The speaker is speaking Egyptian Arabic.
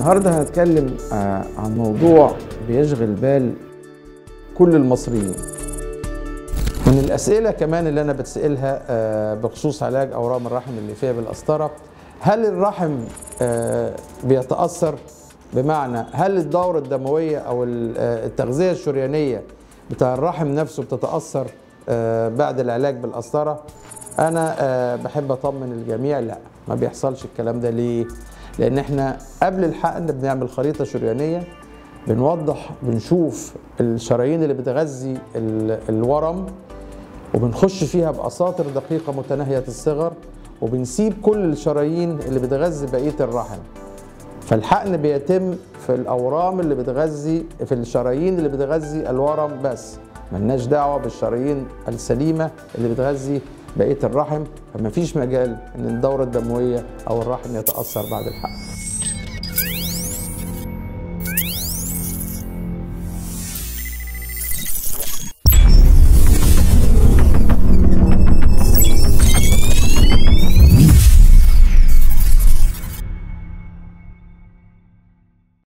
النهارده هنتكلم آه، عن موضوع بيشغل بال كل المصريين من الاسئله كمان اللي انا بتسالها آه، بخصوص علاج اورام الرحم اللي فيها بالقسطره هل الرحم آه، بيتاثر بمعنى هل الدوره الدمويه او ال- آه، التغذيه الشريانيه بتاع الرحم نفسه بتتاثر آه، بعد العلاج بالقسطره انا آه، بحب اطمن الجميع لا ما بيحصلش الكلام ده ليه لان احنا قبل الحقن بنعمل خريطه شريانيه بنوضح بنشوف الشرايين اللي بتغذي ال- الورم وبنخش فيها بأساطر دقيقة متناهية الصغر وبنسيب كل الشرايين اللي بتغذي بقية الرحم فالحقن بيتم في الأورام اللي بتغذي في الشرايين اللي بتغذي الورم بس ملناش دعوة بالشرايين السليمة اللي بتغذي بقية الرحم فما فيش مجال إن الدورة الدموية أو الرحم يتأثر بعد الحقن